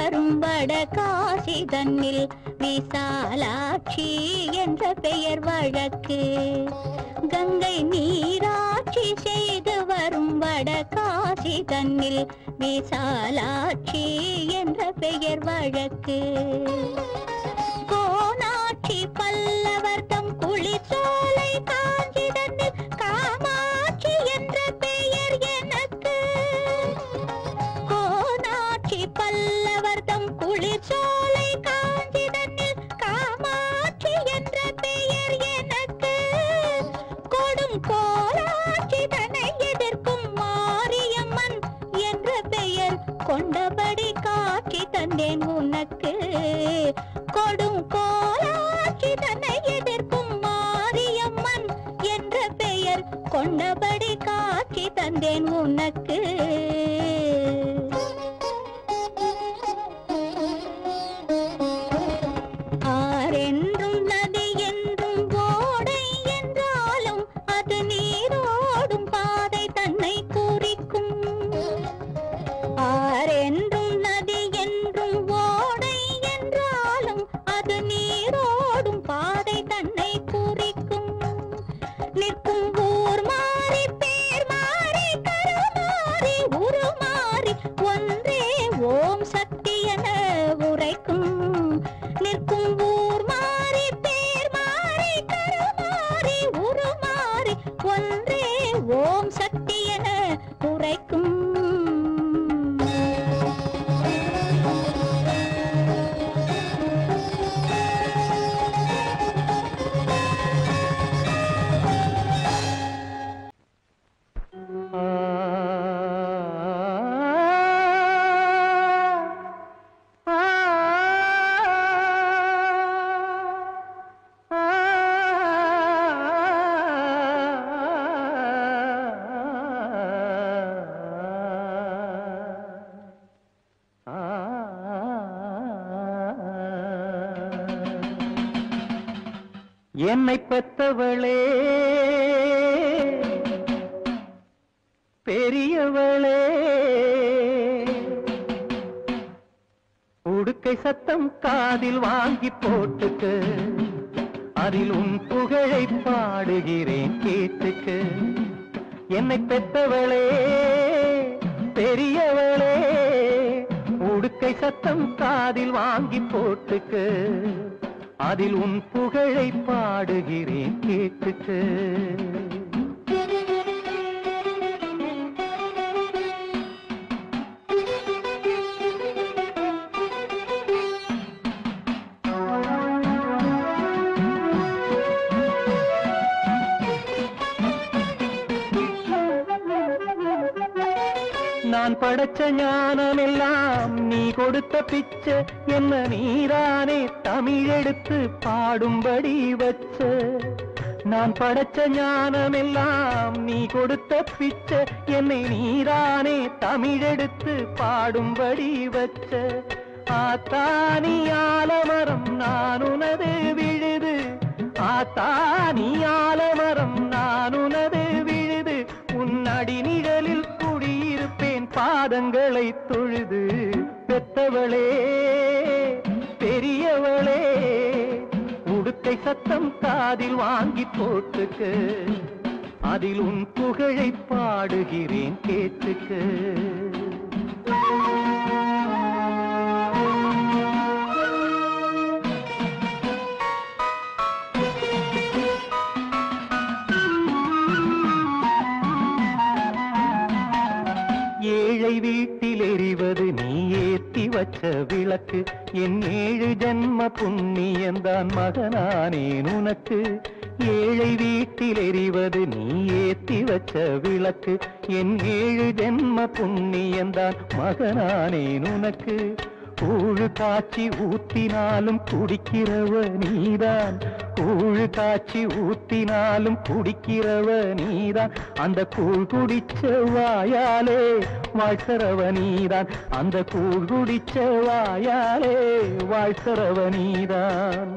வரும் வட காசி தன்னில் விசாலாட்சி என்ற பெயர் வழக்கு கங்கை நீராட்சி செய்து வரும் வட காசி தன்னில் விசாலாட்சி என்ற பெயர் வழக்கு கோனாட்சி பல்லவர் தம் குளிர்சோலை காஞ்சிதனில் காமாட்சி என்ற பெயர் எனக்கு கோனாட்சி பல்லவர் தம் குளிர்சோலை காஞ்சிதனில் காமாட்சி என்ற பெயர் எனக்கு கொடும் கோலாட்சி தன்னை எதிர்க்கும் மாரியம்மன் என்ற பெயர் கொண்டபடி காட்சி தந்தேன் உனக்கு கொடும் கோலாட்சி தன்னை எதிர்க்கும் மாரியம்மன் என்ற பெயர் கொண்டபடி காட்சி தந்தேன் உனக்கு ஆரென்றும் நதி என்றும் ஓடை என்றாலும் அது நீரோடும் பாதை தன்னை குறிக்கும் ஆரென்றும் நதி என்றும் ஓடை என்றாலும் அது நீரோடும் பாதை தன்னை குறிக்கும் நிற்கும் ஊர் மாறி பேர் மாறி கருமாறி உருமாறி ஒன்றே ஓம் சக்தி என உரைக்கும் நிற்கும் ஊர் மாறி பேர் மாறி கருமாறி உருமாறி ஒன்றே ஓம் சக்தி என உரைக்கும் என்னை பெத்தவளே பெரியவளே உடுக்கை சத்தம் காதில் வாங்கி போட்டுக்கு அதில் உன் புகழை பாடுகிறேன் கேட்டுக்கு என்னை பெத்தவளே பெரியவளே உடுக்கை சத்தம் காதில் வாங்கி போட்டுக்கு அதில் உன் புகழை பாடுகிறேன் கேட்டுக்கு நான் படைச்ச ஞானமெல்லாம் நீ கொடுத்த பிச்சை என்ன நீரானே தமிழெடுத்து பாடும்படி வச்ச நான் படைச்ச ஞானமெல்லாம் நீ கொடுத்த பிச்சை என்னை நீரானே தமிழெடுத்து பாடும்படி வச்ச ஆத்தானி ஆலமரம் நான் உனது விழுது ஆத்தானி ஆலமரம் நான் உனது விழுது உன் அடிநிழலில் குடியிருப்பேன் பாதங்களை தொழுது பெத்தவளே பெரியவளே உடுக்கை சத்தம் காதில் வாங்கி போட்டுக்கு அதில் உன் புகழை பாடுகிறேன் கேட்டுக்கு ஏழை வீட்டில் எரிவது நீ ஏத்தி வச்ச விளக்கு என் ஏழு ஜன்ம புண்ணியந்தான் மகனானேன் உனக்கு ஏழை வீட்டில் எரிவது நீ ஏத்தி வச்ச விளக்கு என் ஏழு ஜென்ம புண்ணியந்தான் மகனானேன் உனக்கு கூழு காய்ச்சி ஊத்தினாலும் குடிக்கிறவ நீதான் கூழு காய்ச்சி ஊத்தினாலும் குடிக்கிறவ நீதான் அந்த கூழ் குடிச்ச வாயாலே வாழ்கிறவ நீதான் அந்த கூழ் குடிச்ச வாயாலே வாழ்கிறவ நீதான்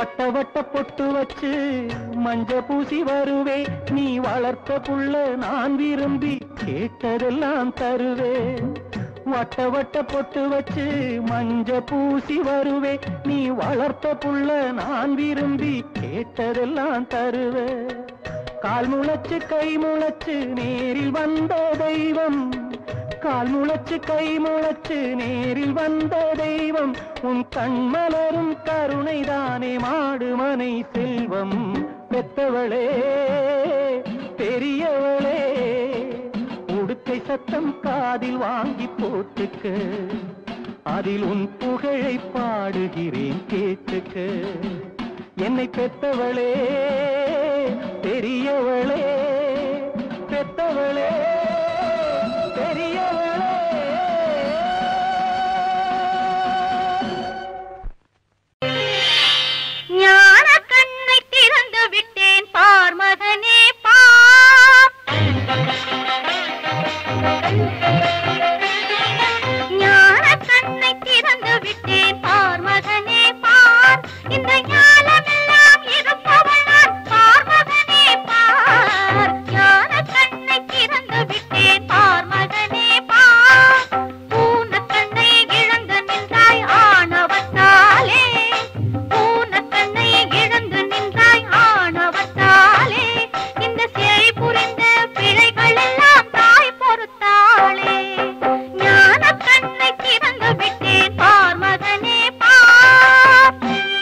வட்ட வட்ட பொட்டு வச்சு மஞ்ச பூசி வருவே நீ வளர்த்த புள்ள நான் விரும்பி கேட்டதெல்லாம் தருவே வட்ட வட்ட பொட்டு வச்சு மஞ்ச பூசி வருவே நீ வளர்த்த புள்ள நான் விரும்பி கேட்டதெல்லாம் தருவே கால் முளைச்சு கை முளைச்சு நேரில் வந்த தெய்வம் கால் முளைச்சு கை முளைச்சு நேரில் வந்த தெய்வம் உன் கண்மலரும் கருணைதானே மாடு மனை செல்வம் பெத்தவளே பெரியவளே உடுக்கை சத்தம் காதில் வாங்கி போட்டுக்க அதில் உன் புகழை பாடுகிறேன் கேட்டுக்க என்னை பெத்தவளே பெரியவளே பெத்தவளே பெரியவளே ஞான கண்ணை திறந்து விட்டேன் பார் மகனே பார் ஞான கண்ணை திறந்து விட்டேன் பார் மகனே பார் இந்த ஞானமெல்லாம் இருப்பவள் நான் பார் மகனே பார் ஞான கண்ணை திறந்து விட்டேன் பார் மகனே பார் பூன கண்ணை இழந்து நின்றாய் ஆணவத்தாலே பூன கண்ணை இழந்து நின்றாய் ஆணவத்தாலே இந்த சிறை புரிந்த பிழைகள் எல்லாம் தாய் பொறுத்தாளே ஞான கண்ணை திறந்து விட்டேன் பார் மகனே பார்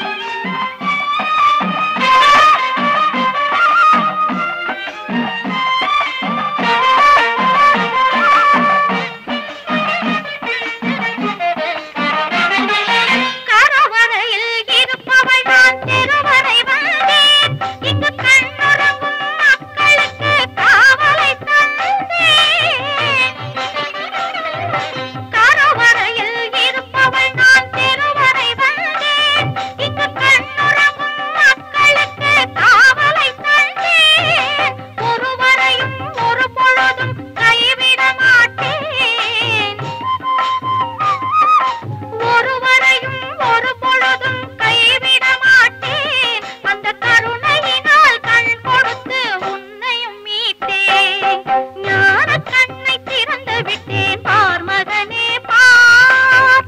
கரவரையில் இருப்பவள் நான் தெருவரை வந்தேன் இங்கு கண்ணுறங்கும் மக்களுக்கு காவலை தந்தேன் கரவரையில் இருப்பவள் நான் தெருவரை வந்தேன் இங்கு கண்ணுறங்கும் மக்களுக்கு காவலை தந்தேன் ஒருவரையும் ஒரு பொழுதும் கைவிட மாட்டேன் ஒருவரையும் ஒரு பொழுதும் கைவிட மாட்டேன் அந்த கருணையினால் கண் கொடுத்து உன்னையும் மீட்டேன் ஞான கண்ணை திறந்து விட்டேன் பார் மகனே பார்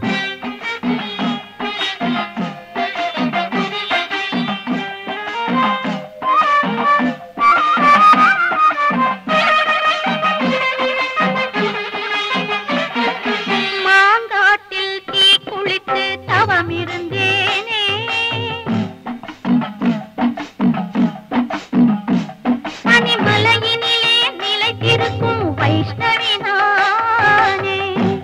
மாங்காட்டில் தீ குளித்து தவம் இருந்தேனே பனிமலையினிலே நிலைத்திருக்கும் வைஷ்ணவி நானே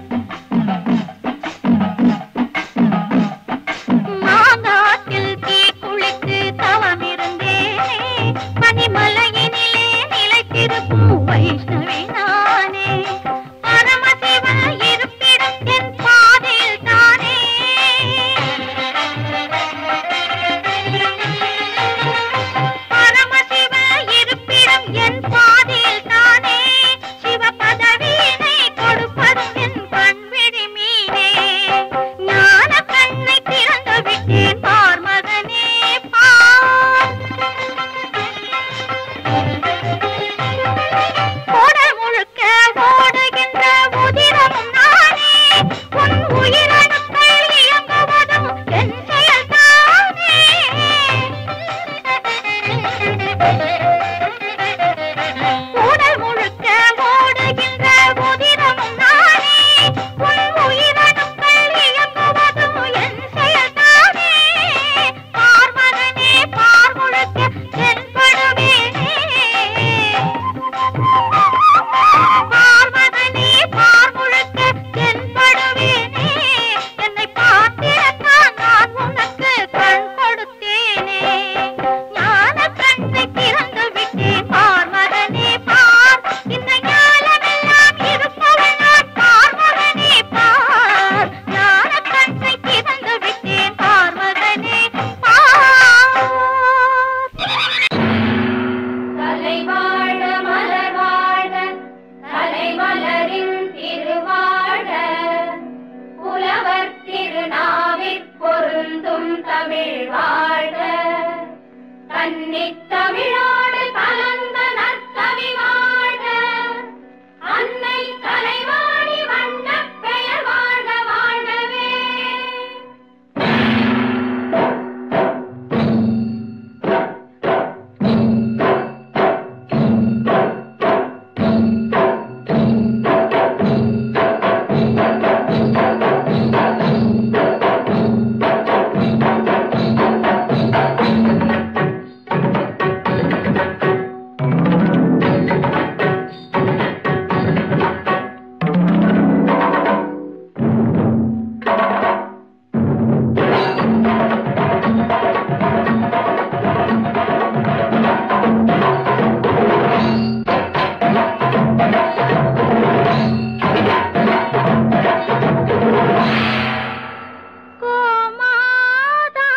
மாங்காட்டில் தீ குளித்து தவம் இருந்தேனே பனிமலையினிலே நிலைத்திருக்கும் வைஷ்ணவி நானே பரமசிவன் இருப்பிடம் என் பாதையில் தானே பரமசிவ இருப்பிடம் என் பாதையில் தானே சிவ பதவியினை கொடுப்பதும் என் கண்விழி மீனே ஞான கண்ணை திறந்து விட்டேன் பார் மகனே பார் உடல் முழுக்க ஓடுகின்ற உதிரமும் நானே உன் உயிரணுக்கள் இயங்குவதும் என் செயல்தானே உடல் முழுக்க ஓடுகின்ற உதிரமும் நானே உன் உயிரணுக்கள் இயங்குவதும் என் செயல்தானே பார் மகனே பார் முழுக்க தென்படுவேனே பார்வதனே பார் முழுக்க தென்படுவேனே என்னை பார்த்திடத்தான் நான் உனக்கு கண் கொடுத்தேனே ஞான கண்ணை திறந்து விட்டேன் பார்வதனே பார் இந்த ஞானமெல்லாம் இருப்பவள் நான் பார்வதனே பார் ஞான கண்ணை திறந்து விட்டேன் பார்வதனே பார் தலை வாழ மலர் வாழ தலைமலரின் திருவாழ புலவர் திருநாவிற் பொருந்தும் தமிழ் வாழ கன்னித் தமிழோடு கலந்த நற்கவி வாழ்க அன்னை கலைவாணி வண்ணப் பெயர் வாழ்க வாழ்கவே கோமாதா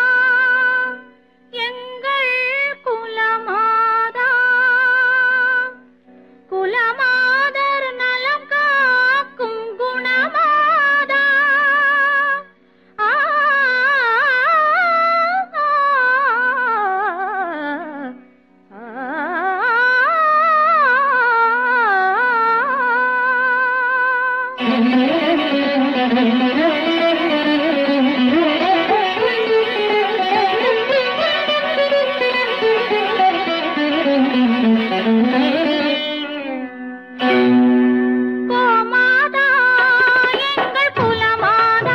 எங்கள் குலமாதா குலமாதர் நலம் காக்கும் குணமாதா ஆ, கோமாதா எங்கள் குலமாதா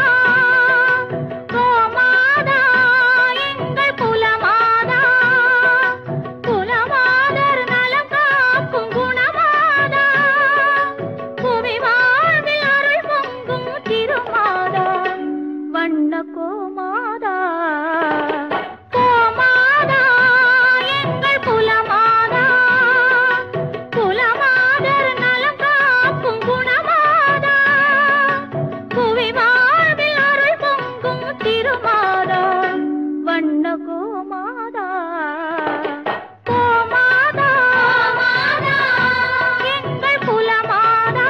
கோமாதா எங்கள் குலமாதா குலமாதர் நலம் காக்கும் குணமாதா புவி வாழ்வில் அருள் பொங்கும் திருமாதா வண்ண கோமாதா கோமாதா எங்கள் குலமாதா குலமாதர் நலம் காக்கும் குணமாதா புவி வாழ்வில் அருள் பொங்கும் திருமாதா வண்ண கோமாதா கோமாதா எங்கள் குலமாதா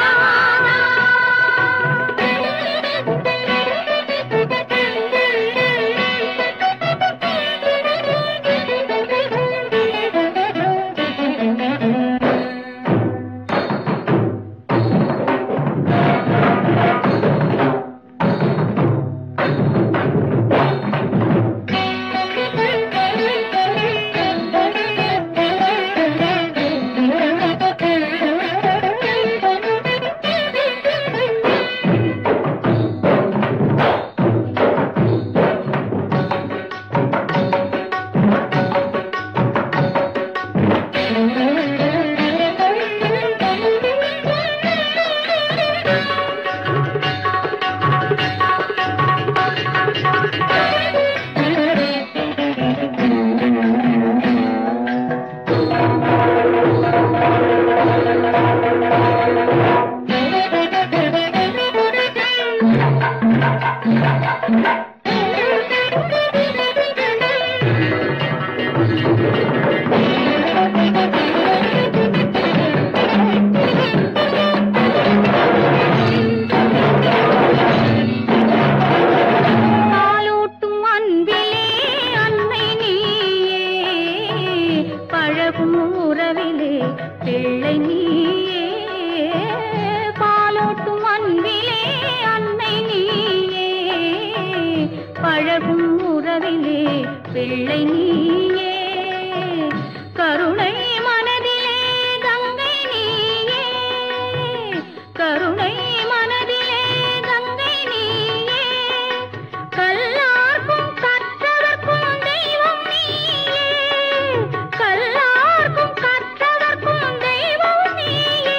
பாலூட்டும் அன்பிலே அன்னை நீயே பழகும் உறவிலே பிள்ளை நீயே பாலூட்டும் அன்பிலே அன்னை நீயே பழகும் உறவிலே பிள்ளை நீயே கருணை மனதிலே கங்கை நீயே கருணை மனதிலே கங்கை நீயே கல்லார்க்கும் கற்றவர்க்கும் தெய்வம் நீயே கல்லார்க்கும் கற்றவர்க்கும் தெய்வம் நீயே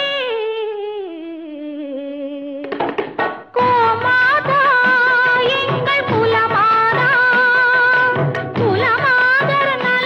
கோமாதா எங்கள் குலமாதா குலமாதர் நல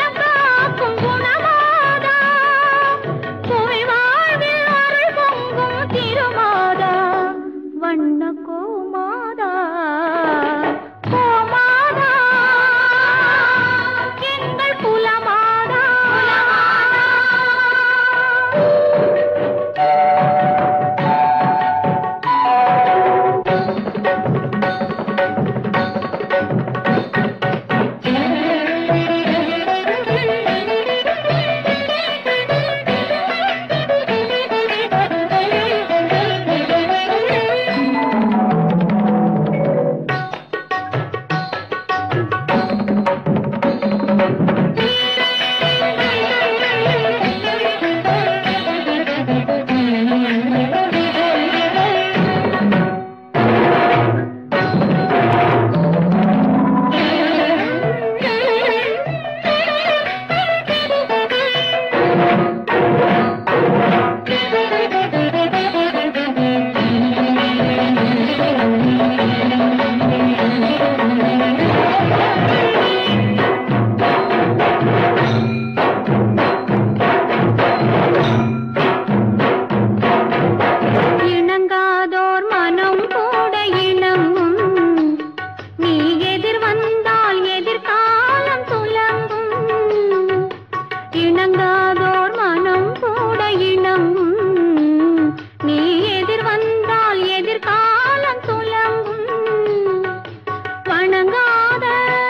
இணங்காதோர் மனம் கூட இணங்கும் நீ எதிர் வந்தால் எதிர்காலம் துலங்கும் வணங்காத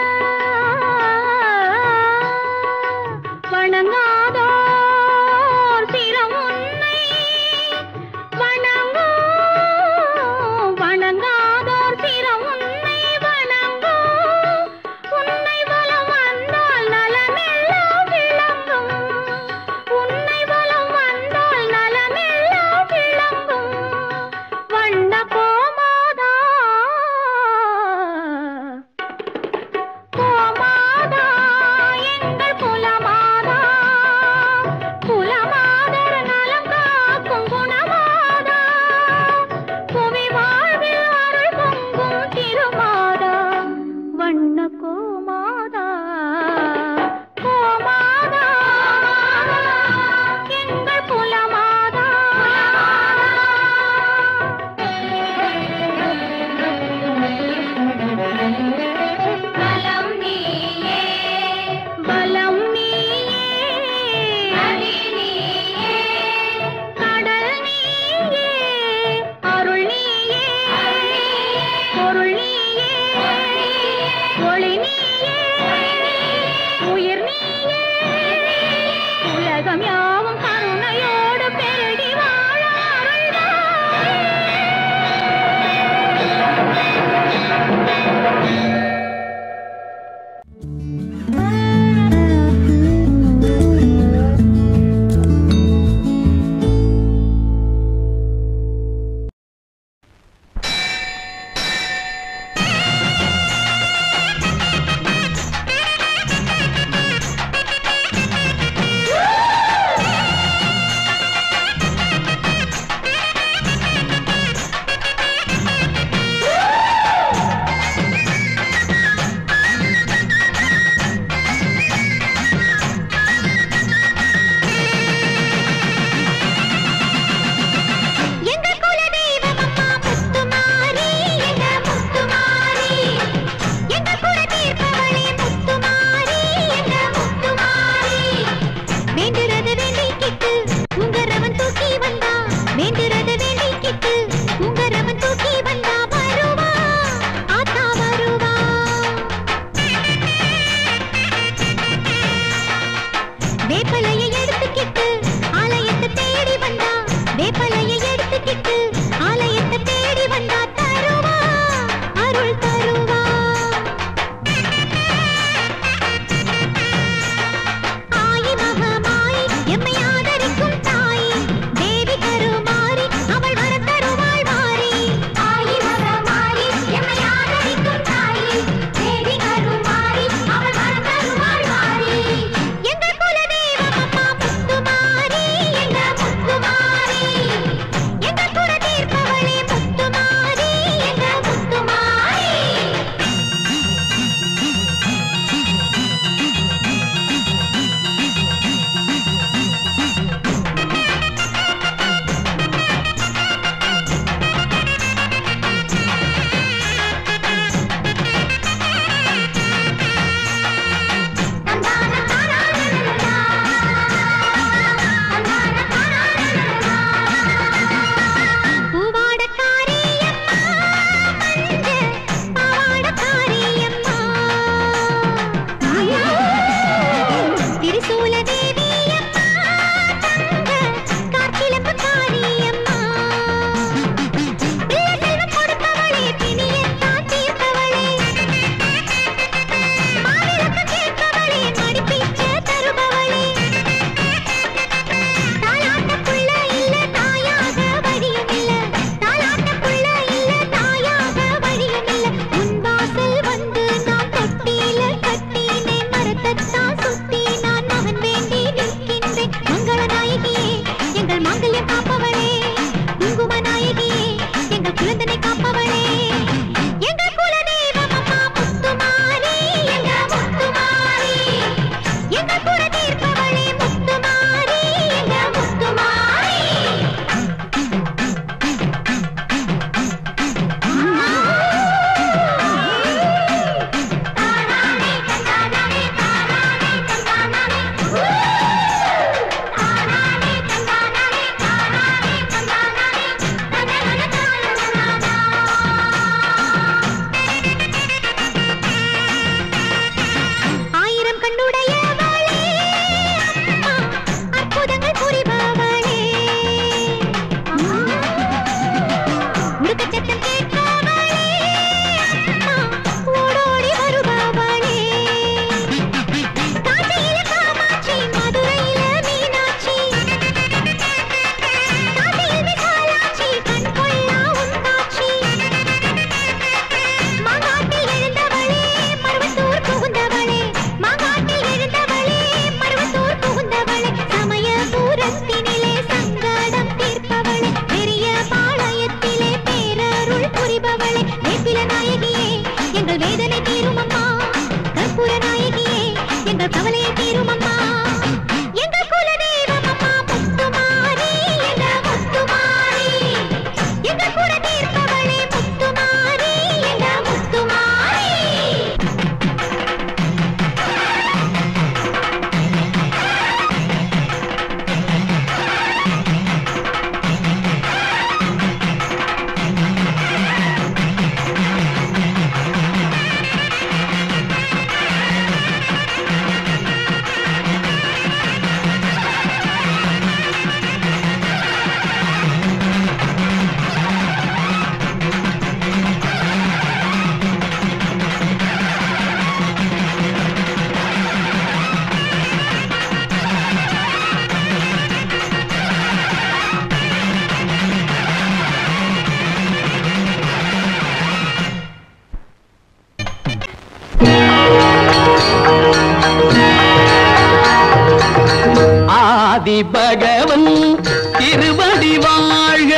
வணங்காதோர் சிரம் உன்னை வணங்கும் வணங்காதோர் சிரம் உன்னை வணங்கும் உன்னை வலம் வந்தால் நலமெல்லாம் விளங்கும் உன்னை வலம் வந்தால் நலமெல்லாம் விளங்கும் வண்ண கோமாதா கோமாதா எங்கள் குலமாதா குலமாதர் நலம் காக்கும் குணமாதா புவி வாழ்வில் அருள் பொங்கும் திருமாதா வண்ண கோமாதா கோமாதா எங்கள் குலமாதா பலம் நீயே பலம் நீயே நதி நீயே கடல் நீயே அருள் நீயே பொருள் நீயே ஒளி நீயே உயிர் நீயே உலகம் யாவும் கருணையோடு பெருகி வாழ அருள்வாய். எங்கள் குல தெய்வம் அம்மா முத்துமாரி எங்க முத்துமாரி எங்கள் குல தீர்ப்பவளே முத்துமாரி எங்க முத்துமாரி வேண்டுறது வேண்டிக்கிட்டு உங்கரவன் தூக்கி வந்தா வேண்டுறது வேண்டிக்கிட்டு உங்கரவன் தூக்கி வந்தா வருவா ஆத்தா வருவா வேப்பலையை எடுத்துக்கிட்டு ஆலயத்தை தேடி வந்தா வேப்பலையை எடுத்துக்கிட்டு ஆலயத்தை தேடி வந்தா தருவா அருள் தருவா ஆயி மகமாயி எம்மை ஆதரிக்கும் தாயி தேவி கருமாரி அவள் வர தருவாள் வாரி ஆயி மகமாயி எம்மை ஆதரிக்கும் தாயி தேவி கருமாரி அவள் வர தருவாள் வாரி எங்கள் குல தெய்வம் ஆதி பகவன் திருவடி வாழ்க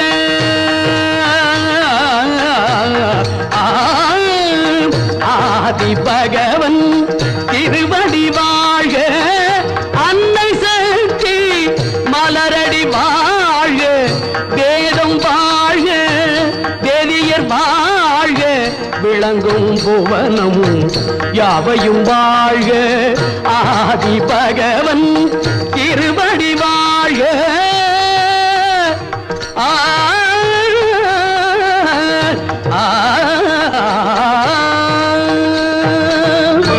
ஆதி பகவன் திருவடி வாழ்க அன்னை சக்தி மலரடி வாழ்க வேதம் வாழ்க வேதியர் வாழ்க விளங்கும் புவனமும் யாவையும் வாழ்க ஆதி பகவன் திருவடி வாழ்க ஆ ஆ, ஆ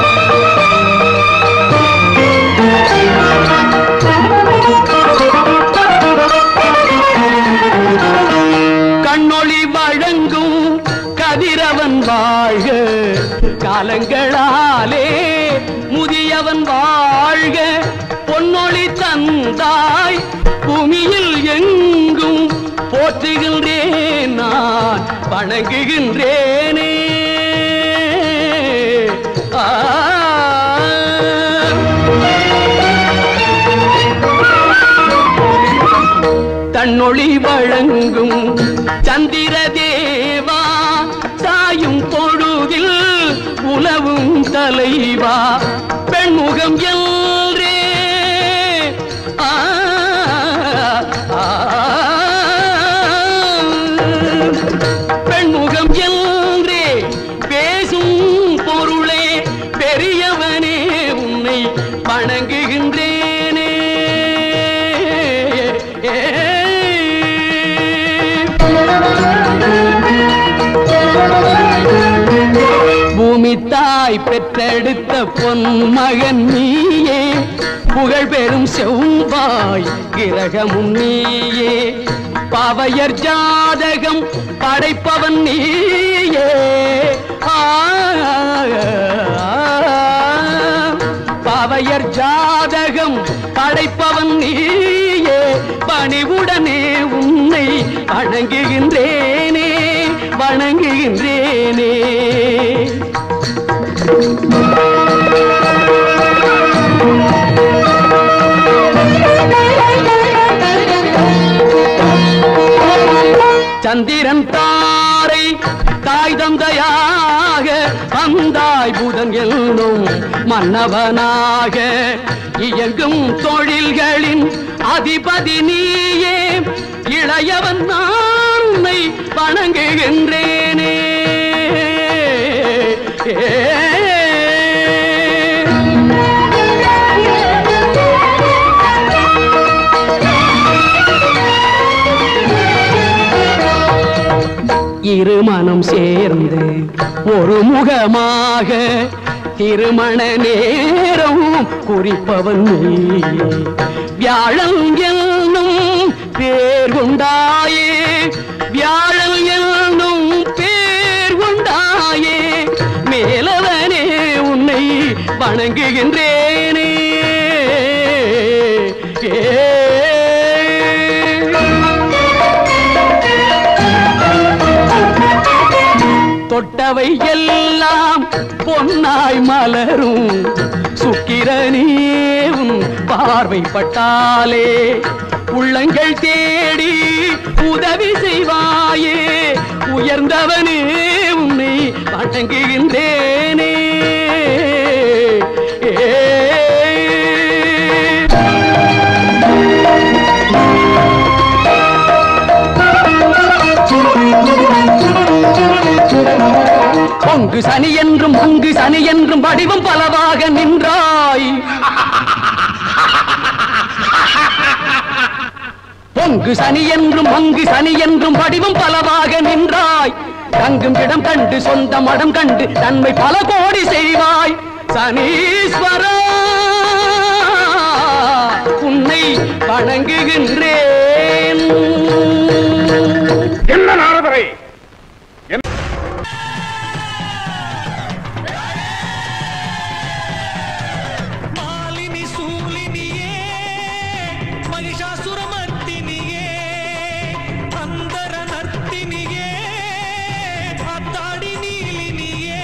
கண்ணொளி வழங்கும் கதிரவன் வாழ்க காலங்களாலே முதியவன் வாழ்க பொன்னொளி தந்தாய் பூமியில் எங்கும் போற்றுகின்றேன் நான் வணங்குகின்றேனே ஆ தன்னொளி வழங்கும் சந்திர தேவா சாயும் பொழுதில் உலவும் தலைவா பெண்முகம் என்றே ஆ, ஆ, பெண்முகம் என்றே பேசும் பொருளே பெரியவனே உன்னை வணங்குகின்றேனே பூமி தாய் பெற்றெடுத்த பொன் மகன் நீயே புகழ் பெறும் செவ்வாய் கிரகமும் நீயே பாவையர் ஜாதகம் படைப்பவன் நீயே ஆ, பாவையர் ஜாதகம் படைப்பவன் நீயே பணிவுடனே உன்னை வணங்குகின்றேனே வணங்குகின்றேனே சந்திரன் தாரை தாய் தந்தையாக வந்தாய் புதன் என்னும் மன்னவனாக இயங்கும் தொழில்களின் அதிபதி நீயே இளையவன் நான் உன்னை வணங்குகின்றேனே இருமனம் சேர்ந்து ஒரு முகமாக திருமண நேரம் குறிப்பவன் நீ வியாழன் என்னும் பேர் கொண்டாயே வியாழன் என்னும் பேர் கொண்டாயே மேலவனே உன்னை வணங்குகின்றேனே ஏ தொட்டவை எல்லாம் பொன்னாய் மலரும் சுக்கிரனேவும் பார்வைப்பட்டாலே உள்ளங்கள் தேடி உதவி செய்வாயே உயர்ந்தவனே உன்னை வணங்குகின்றேனே ஏ பொங்கு சனி என்றும் பொங்கு சனி என்றும் வடிவம் பலவாக நின்றாய் பொங்கு சனி என்றும் பொங்கு சனி என்றும் வடிவம் பலவாக நின்றாய் தங்கும் இடம் கண்டு சொந்த மடம் கண்டு நன்மை பல கோடி செய்வாய் சனீஸ்வரா உன்னை வணங்குகின்றேன் என்ன நாரதரை மாலினி சூலினியே மகிஷாசுரமர்த்தினியே அந்தர நர்த்தினியே அத்தாடி நீலினியே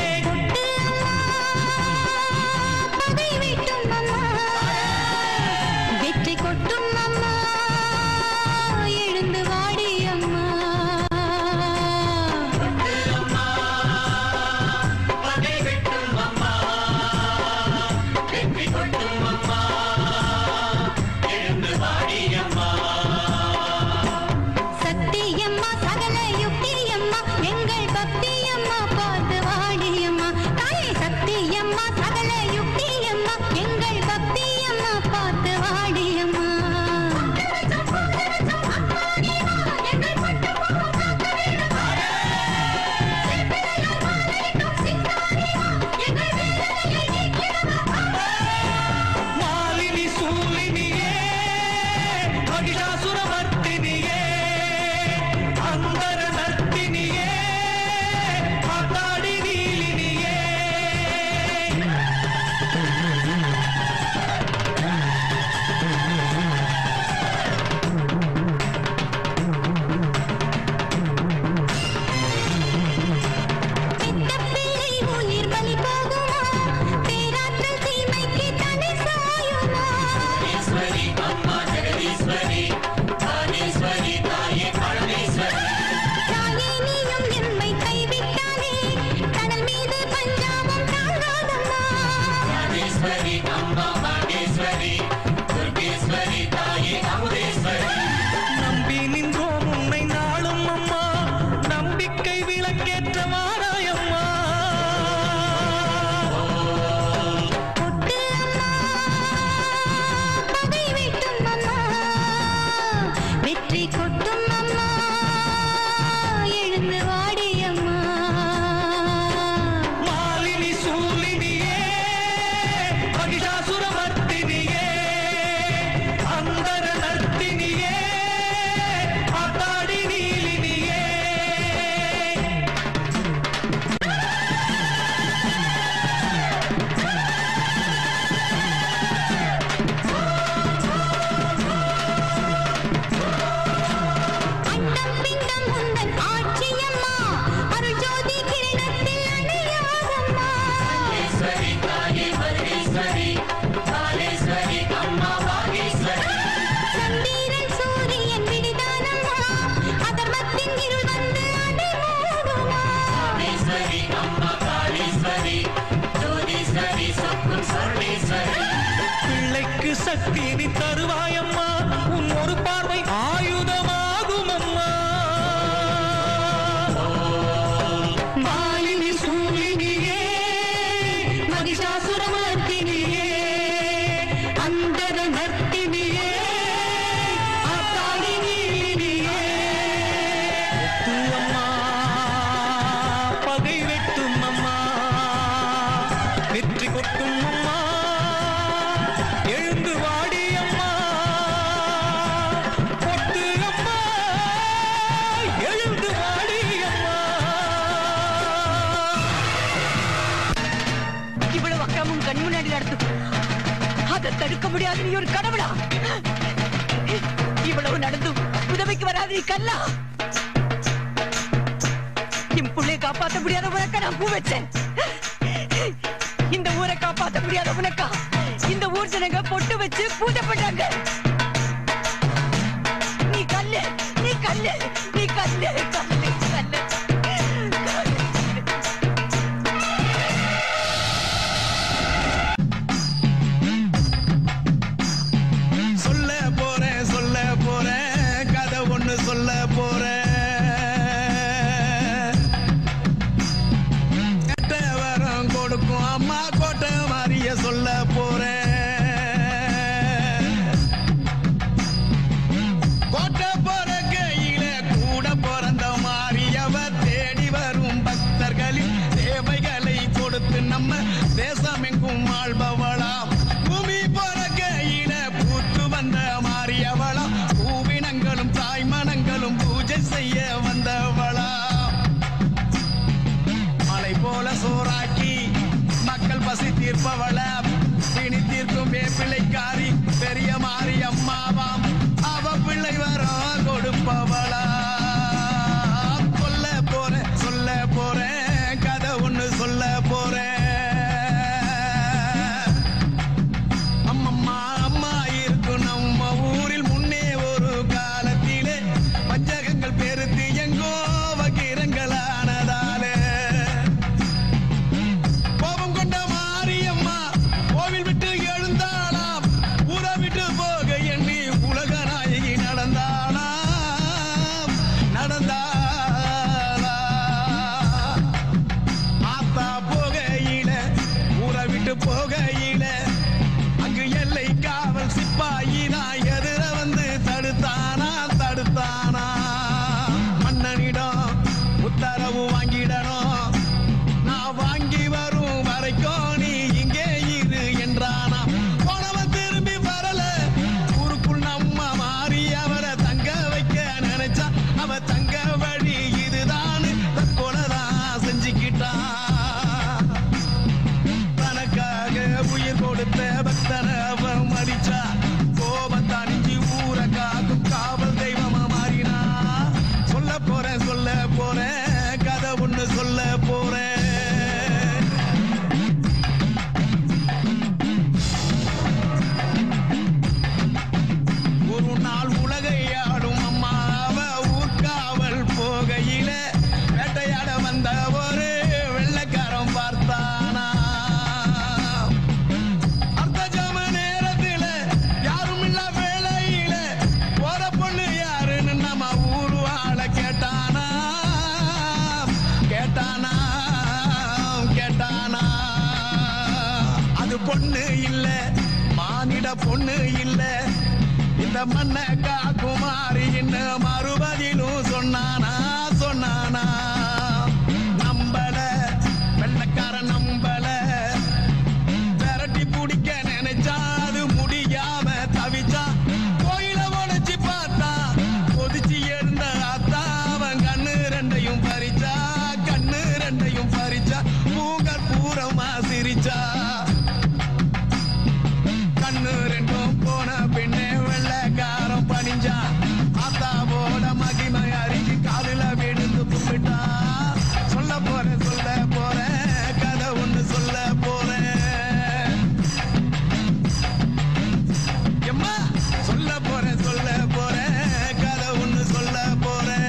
பகை விட்டும் அம்மா வாடியம்மா மாலினி சூலினியே மகிஷாசுரமர்த்தினியே அந்தர நர்த்தினியே மாதாடி நீலினியே பெத்த பிள்ளை உயிர் பலி போகுமா பேராற்றல் தீமைக்கு தலை சாயுமா தாயே நீயும் எம்மை கைவிட்டாலே கடல் மீது பஞ்சாபம் தாங்காதம்மா நம்பி நின்றோம் உன்னை நாளும் அம்மா நம்பிக்கை விளக்கேற்ற வாராயம்மா கொட்டு அம்மா பகை வெட்டும் அம்மா வெற்றி கொட்டும் அம்மா எழுந்து வாடி அம்மா மாலினி சூலினியே மகிஷாசுரமர்த்தினியே அந்தர நர்த்தினியே மாதாடி நீலினியே அண்டம் பிண்டம் உந்தன் ஆட்சியம்மா அருள் ஜோதி கிரணத்தில் அணையாதம்மா சந்திரன் சூரியன் விடிதானம்மா அதர்மத்தின் இருள் வந்து அடை மூடுமா பிள்ளைக்கு சக்தி நீ தருவாயம்மா உன் ஒரு பார்வை ஆயுதமாகும் அம்மா மாலினி சூலினியே மகிஷாசுரமர்த்தினியே அந்தர நர்த்தினியே ஆத்தாடி நீலினியே முத்து அம்மா பகை வெட்டும் அம்மா வெற்றி கொட்டும் அம்மா எழுந்து வாடி அம்மா கொட்டு அம்மா எழுந்து வாடி அம்மா இவ்வளவு அக்கிரமும் கண் முன்னாடி நடத்தும் அதை தடுக்க முடியாது நீ ஒரு கடவுளா இவ்வளவு நடந்தும் உதவிக்கு வராது நீ கல்லா என் புள்ளைய காப்பாத்த முடியாத உனக்க நான் பூ வச்சேன் இந்த ஊரை காப்பாத்த முடியாத உனக்கா இந்த ஊர் ஜனங்க பொட்டு வச்சு பூஜை பண்றாங்க நீ கல்லு நீ கல்லு நீ கல்லு கல்லு கல்லு கல்லு சொல்ல போறேன் சொல்ல போறேன் கதை ஒண்ணு சொல்ல போறேன் கெட்ட வரம் கொடுக்கும் அம்மா கோட்டை மாறிய சொல்ல போறேன் கோட்டை போற கையில கூட பிறந்த மாறியவ தேடி வரும் பக்தர்களின் தேவைகளை கொடுத்து நம்ம தேசம் எங்கும் வாழ்பவளாம் பூமி போற கையில பூத்து வந்த மாறியவளாம் பூவினங்களும் தாய்மனங்களும் பூஜை செய்ய வந்தவளாம் மலை போல சோறாக்கி மக்கள் பசி தீர்ப்பவள பிணி தீர்க்கும் வேப்பிள்ளைக்காரி பெரிய மாறி அம்மாவாம் அவ பிள்ளை வரம் கொடுப்பவளா சொல்ல போறேன் சொல்ல போறேன் கதை ஒண்ணு சொல்ல போறேன் அம்மம்மா அம்மா இருக்கும் நம்ம ஊரில் முன்னே ஒரு காலத்திலே பஞ்சகங்கள் பெருத்து பொண்ணு இல்ல இந்த மண்ணை காக்குமாறு என்ன மறுபதிலும் சொன்னானா சொன்னானா நம்பல வெள்ளக்காரன் நம்பல விரட்டி பிடிக்க நினைச்சா அது முடியாம தவிச்சா கோயில உடைச்சு பார்த்தா கொதிச்சு எழுந்த அத்தா அவன் கண்ணு ரெண்டையும் பறிச்சா கண்ணு ரெண்டையும் பறிச்சா பூங்கல் பூரமா சிரிச்சா கண்ணு ரெண்டும் போன பின்னே வெள்ளக்காரம் பணிஞ்சா ஆத்தாவோட மகிமை அறிஞ்சு காதுல விழுந்து கும்பிட்டா சொல்ல போறேன் சொல்ல போறேன் கதை ஒண்ணு சொல்ல போறேன் எம்மா சொல்ல போறேன் சொல்ல போறேன் கதை ஒண்ணு சொல்ல போறேன்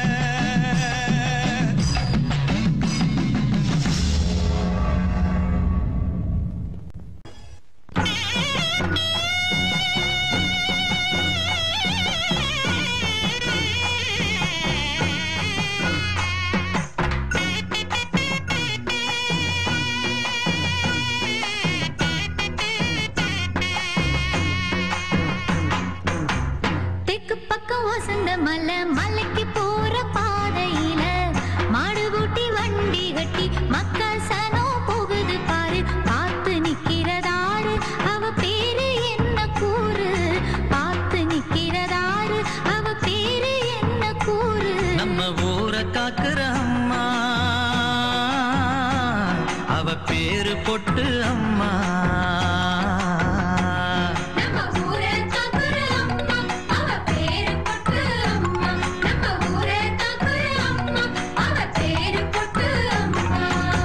தெற்கு பக்கம் வசந்த மலை மலைக்கு போற பாதையில மாடு கூட்டி வண்டி கட்டி மக்கள் சனம் போகுது பாரு பார்த்து நிக்கிறதாரு அவ பேரு என்ன கூறு பார்த்து நிக்கிறதாரு அவ பேரு என்ன கூறு நம்ம ஊரை காக்குற அம்மா அவ பேரு பொட்டு அம்மா நம்ம ஊரை காக்குற அம்மா அவ பேரு பொட்டு அம்மா நம்ம ஊரை காக்குற அம்மா அவ பேரு பொட்டு அம்மா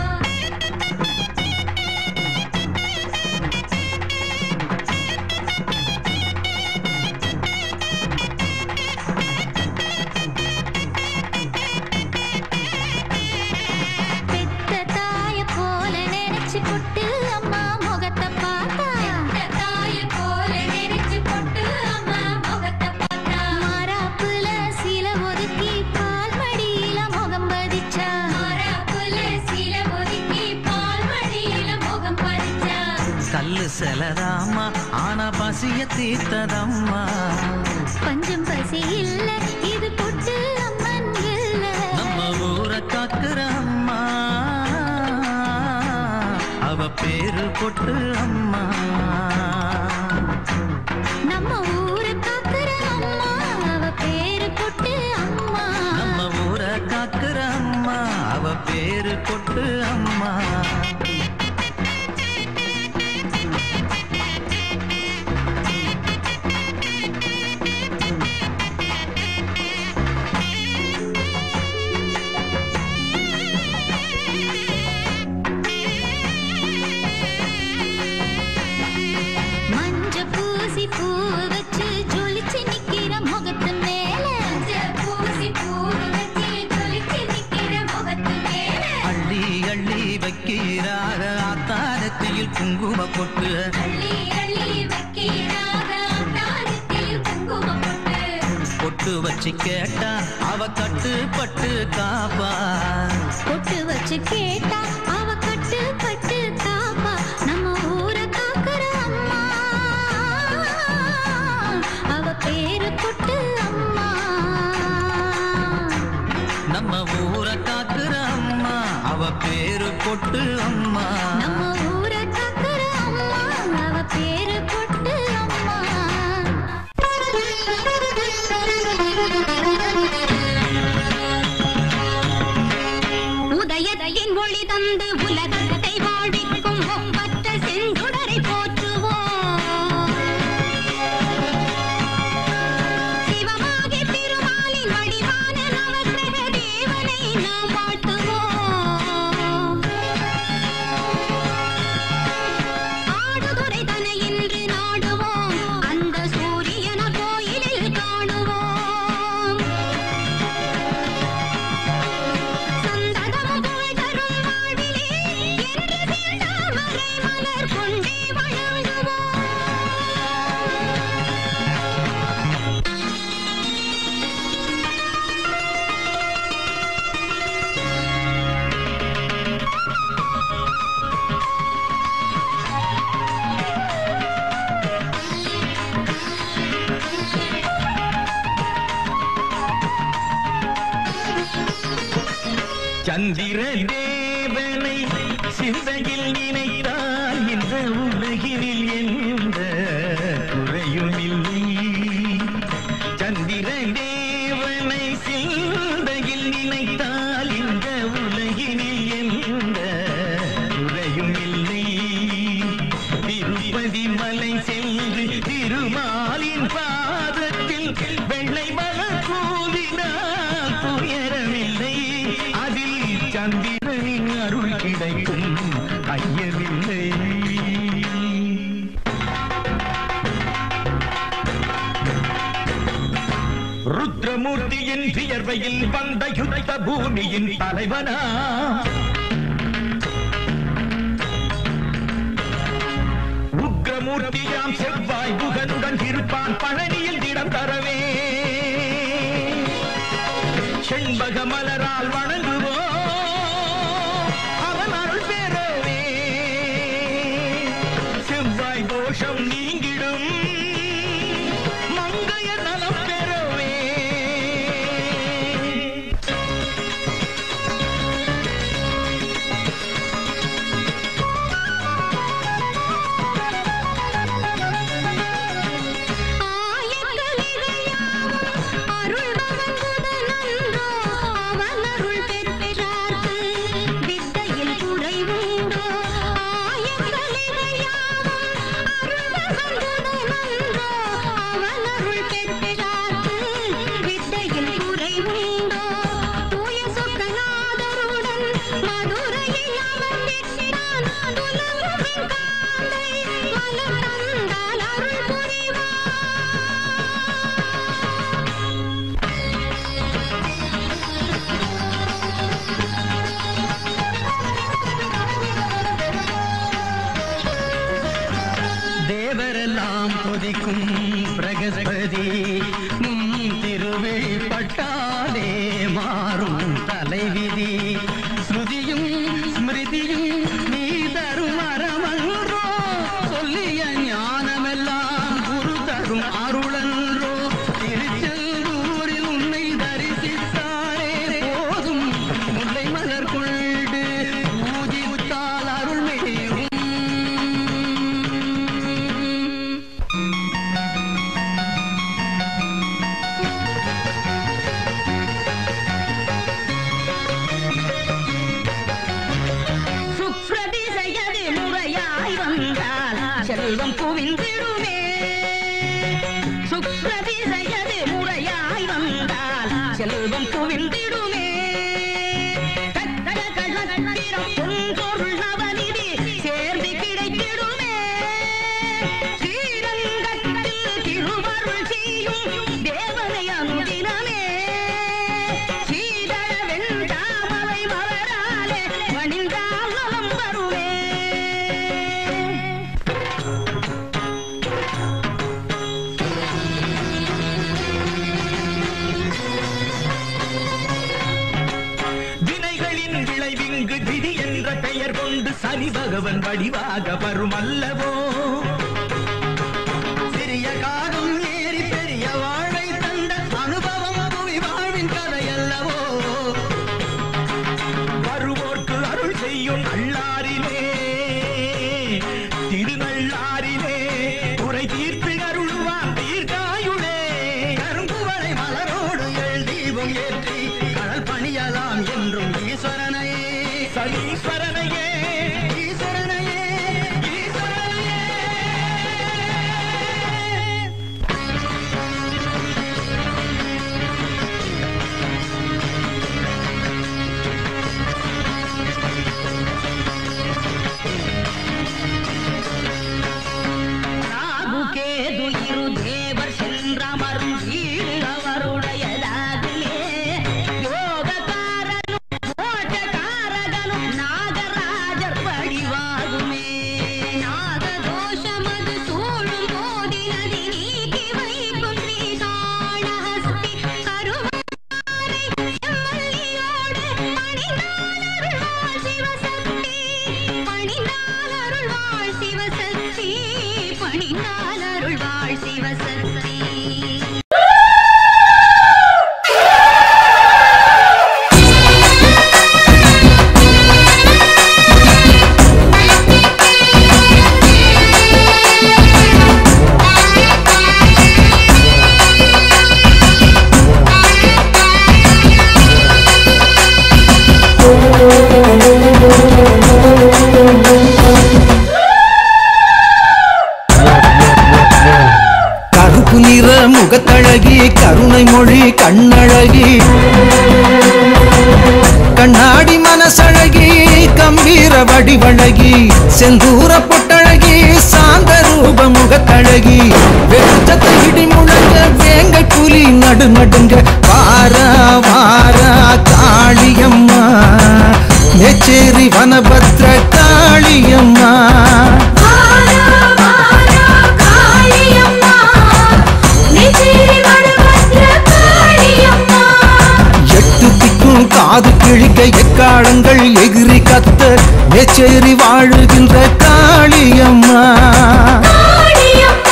பெத்த தாய போல நினைச்சு புட்டு அம்மா முகத்தை பார்த்தா பெத்த தாய போல நினைச்சு புட்டு அம்மா முகத்தை பார்த்தா மாறாப்புல சில ஒதுக்கி பால் மடியில முகம் பதிச்சா மாறாப்புல சில ஒதுக்கி பால் மடியில முகம் பதிச்சா கல்லு செலதாம்மா ஆனா பசிய தீர்த்ததம்மா பஞ்சம் பசி இல்ல இது புட்டு அம்மன் இல்ல நம்ம ஊரை காக்குற அம்மா அவ பேரு பொட்டு அம்மா நம்ம ஊரை காக்குற அம்மா அவ பேரு புட்டு அம்மா நம்ம ஊரை காக்குற அம்மா அவ பேரு பொட்டு அம்மா மஞ்ச பூசி பூ வச்சு ஜொலிச்சு நிக்கிற முகத்து மேல மஞ்ச பூசி பூ வச்சு ஜொலிச்சு நிக்கிற முகத்து மேல அள்ளி அள்ளி வைக்கிறாக ஆத்தாரத்தில் குங்கும பொட்டு அள்ளி அள்ளி வைக்கிறாக தாரத்தில் குங்குமம் போட்டு பொட்டு வச்சு கேட்டா அவ கட்டுப்பட்டு காப்பா பொட்டு வச்சு கேட்டா அவ கட்டு பட்டு காப்பா நம்ம ஊரை காக்குற அம்மா அவ பேரு பொட்டு அம்மா நம்ம ஊரை காக்குற அம்மா அவ பேரு பொட்டு அம்மா நம்ம ஊரை காக்குற அம்மா அவ பேரு பொட்டு அம்மா உதயத்தின் ஒளி தந்து உலகத்தை வாழ்விக்கும் ஒப்பற்ற செஞ்சுடரை போற்றுவோம் சிவமாகி திருமாலின் வடிவான நவக்கிரக தேவனை நாம் வாழ்த்துவோம் சந்திர தேவனை சிந்தையில் நினைத்தால் இந்த உலகினில் எந்த குறையும் இல்லை சந்திர தேவனை சிந்தையில் நினைத்தால் இந்த உலகினில் எந்த குறையும் இல்லை திருப்பதி மலை சென்று திருமாலின் பாதத்தில் வெள்ளை மலர் கூவினால் துயரமில்லை அதில் சந்திரனின் அருள் கிடைக்கும் ஐயமில்லை ருத்ரமூர்த்தியின் வியர்வையில் வந்த யுத்த பூமியின் தலைவனா உக்ரமூர்த்தியாம் செவ்வாய் புகனுடன் இருப்பான் பழனியில் இடம் தரவே செண்பக மலரால் வணங்குவோம் அவன் அருள் பெறவே செவ்வாய் தோஷம் நீங்கிடும் மங்கைய நலம் பெறவே அருள் வழங்குதனன்றோ அவன் அருள் பெற்றார்க்கு வித்தையில் குறைவுண்டோ ஆயக்கலையாவும் அருள் வழங்குதனன்றோ அவன் அருள் பெற்றார்க்கு வித்தையில் குறைவுண்டோ தூய சொக்கநாதருடன் மதுரையில் அமர்ந்திட்டான் துலங்குமின் காந்தை மலர் தந்தால் அருள் புரிவான் தேவரெல்லாம் துதிக்கும் பிரகஸ்பதி உம் திருவிழிப்பட்டாலே மாறும் தலைவிதி ஸ்ருதியும் ஸ்மிருதியும் நீ தரும் அறமன்றோ சொல்லிய ஞானமெல்லாம் குரு தரும் அருளன்றோ திருச்செந்தூரில் உன்னை தரிசித்தாரே போதும் முல்லை மலர் கொண்டு பூஜித்தால் அருள் மேவும் சுப்ரதிசையது முறையாய் வந்தால் செல்வம் குவிந்திடுமே சுப்ரதிசையது முறையாய் வந்தால் செல்வம் குவிந்திடுமே கட்டட கள்ளத்திரம் பொன்பொருள் நவநிதி சேர்ந்து கிடைத்திடுமே ஸ்ரீரங்கத்தில் திருவருள் செய்யும் தேவனை அனுதினமே சீதள வெண்தாமரை மலராலே மணிந்தால் நலம் வருமே வினைகளின் விளைவிங்கு விதி என்ற பெயர் கொண்டு சனி பகவன் வடிவாக வரும் அல்லவோ சிறிய காகம் ஏறி பெரிய வாழை தந்த அனுபவம் புவி வாழ்வின் கதையல்லவோ வருவோர்க்கு அருள் செய்யும் நல்லாரிலே திருநள்ளாரிலே குறை தீர்த்து அருள்வான் தீர்க்காயுளே கரும்புவளை மலரோடு எழு தீபம் ஏற்றி கடல் பணியலாம் என்றும் ஈஸ்வரனையே சனீஸ்வரனையே ஈஸ்வரனையே ஈஸ்வரனையே ராகு கேது இரு தேவர் சென்றமரும் வீடு அவருடையதாகுமே யோகக்காரனும் மோட்சக்காரகனும் நாகராஜர் படிவாகுமே நாகதோஷமது சூழும் போதினதி நீக்கி வைக்கும் ஸ்ரீகாளஹஸ்தி கருமாரை செம்மல்லியோடு பணிந்தால் அருள்வாள் சிவசக்தி பணிந்தால் அருள்வாள் சிவசக்தி பணிந்தால் அருள்வாள் சிவசக்தி ஆ கருப்பு நிற முகத்தழகி கருணை மொழி கண்ணழகி கண்ணாடி மனசழகி கம்பீர வடிவழகி செந்தூர பொட்டழகி சாந்த ரூப முகத்தழகி வெளிச்சத்தை இடி முழங்க வேங்க புலி நடு நடுங்க வாரா வாரா காளியம்மா நெச்சேரி வனபத்ர காளியம்மா வாரா வாரா காளியம்மா நெஞ்சிரி வடபத்ர காளியம்மா எட்டு திக்கும் காது கிழிக்க எக்காலங்கள் எகிரி கத்த நெச்சேரி வாழுகின்ற காளியம்மா காளியம்மா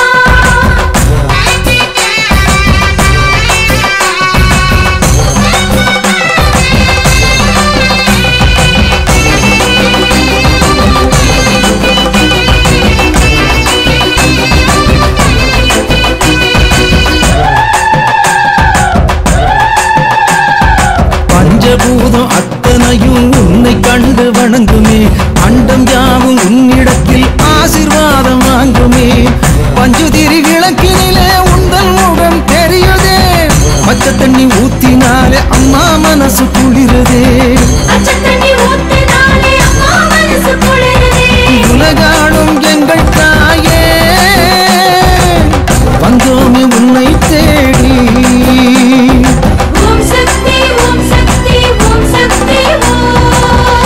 பஞ்சபூதம் அத்தனையும் உன்னை கண்டு வணங்குமே அண்டம் யாவும் உன்னிடத்தில் ஆசிர்வாதம் வாங்குமே பஞ்சுதிரி விளக்கினிலே உந்தன் முகம் தெரியுதே பச்சை தண்ணி ஊத்தினாலே அம்மா மனசு குளிருதே பச்சை தண்ணி ஊத்தினாலே அம்மா மனசு குளிருதே உலகாளும் எங்கள் தாயே வந்தோமே உன்னை தேடி ஓம் சக்தி ஓம் சக்தி ஓம் சக்தி ஓம்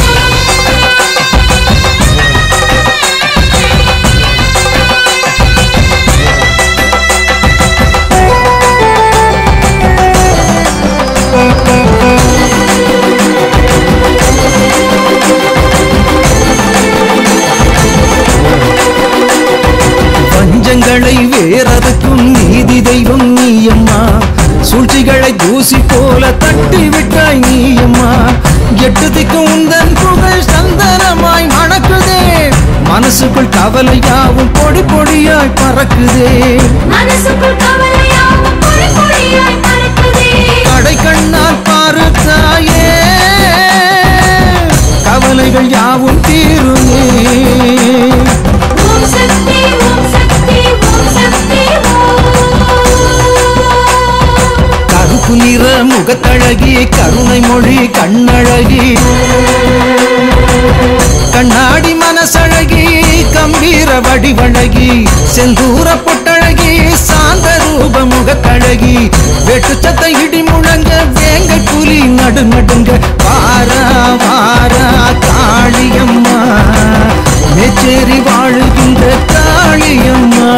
பஞ்சங்களை வேறதுக்கும் நீதி தெய்வம் நீயம்மா சூழ்ச்சிகளை தூசி போல தட்டி விட்டாய் நீயம்மா எட்டு திக்கும் உந்தன் புகழ் சந்தனமாய் மணக்குதே மனசுக்குள் கவலையாவும் பொடி பொடியாய் பறக்குதே மனசுக்குள் கவலையாவும் பொடி பொடியாய் பறக்குதே கடை கண்ணால் பாரு தாயே கவலைகள் யாவும் தீருமே ஓம் சக்தி ஓம் சக்தி ஓம் சக்தி ஓம் கருப்பு நிற முகத்தழகி கருணை மொழி கண்ணழகி கண்ணாடி மனசழகி கம்பீர வடிவழகி செந்தூர பொட்டழகி சாந்த ரூப முகத்தழகி வெட்டு சத்த இடி முழங்க வேங்க புலி நடு நடுங்க வாரா வாரா காளியம்மா நெச்சேரி வாழுகின்ற காளியம்மா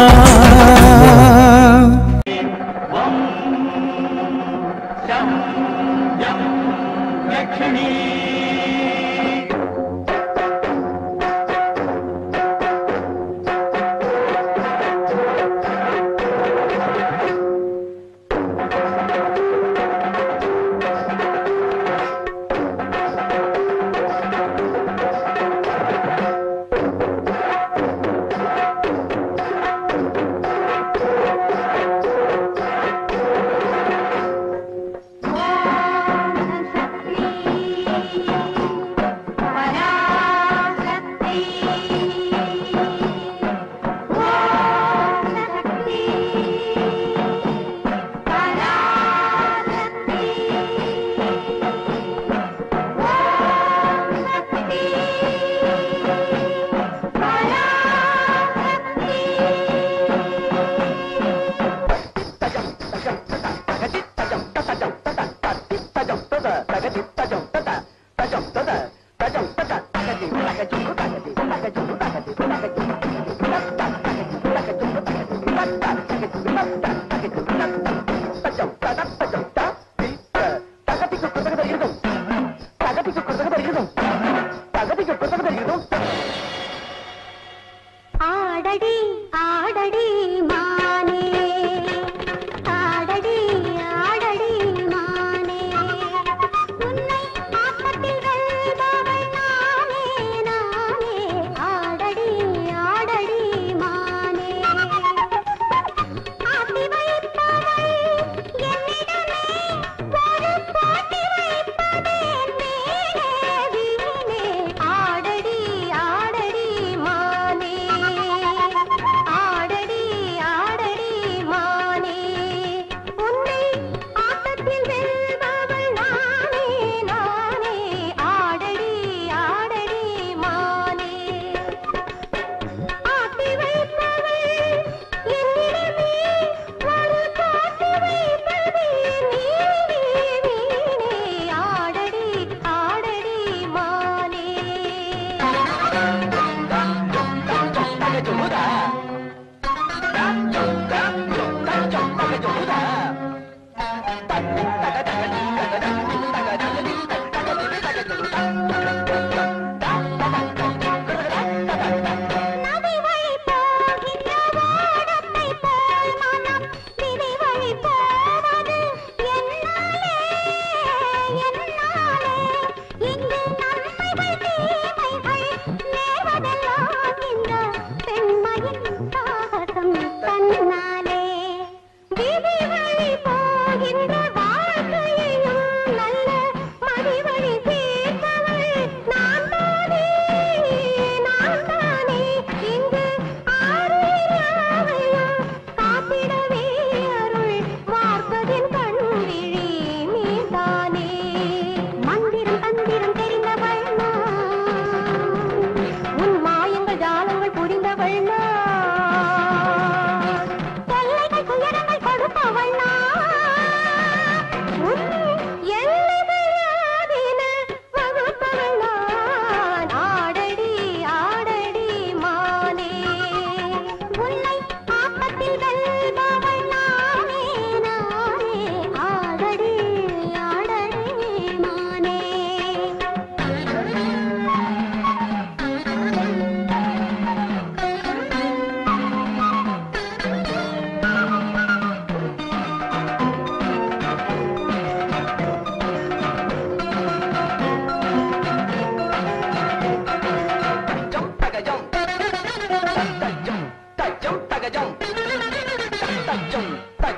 ஆடடி ஆடடி மானே ஆடடி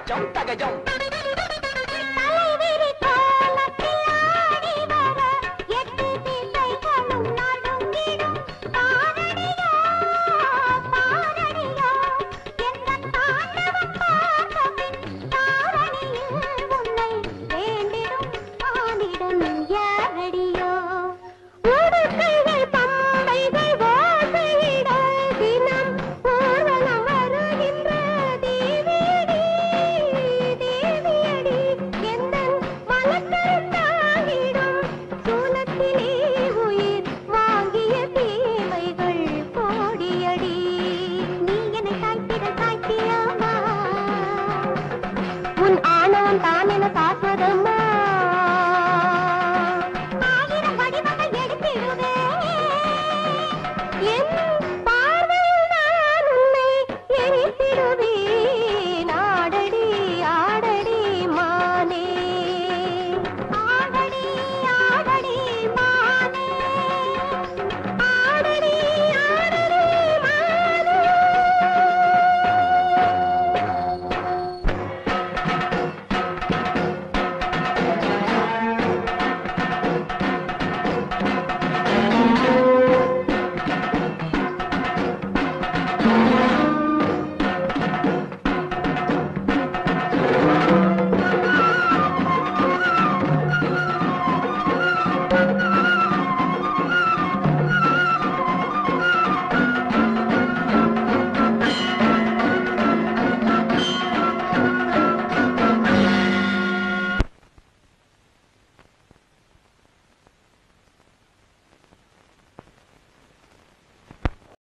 தகஜம் தகஜம் தலைவிரி கோலத்தில் ஆடி வர எட்டு திசைகளும் நடுங்கிடும் பாரடியோ பாரடியோ எந்தன் தாண்டவம் பார்த்த பின் தாரணியில் உன்னை வேண்டிடும் ஆடிடும் யாரடியோ உடுக்கைகள் பம்பைகள் ஓசையிட தினம் ஊர்வலம் வருகின்ற தேவியடி தேவியடி எந்தன் மலக்கருத்தாகிடும் சூலத்திலே உயிர் வாங்கிய தீமைகள் கோடியடி நீ என்னை சாய்த்திட சாய்த்தியாமா உன் ஆணவம் தான் என சாஸ்வதமா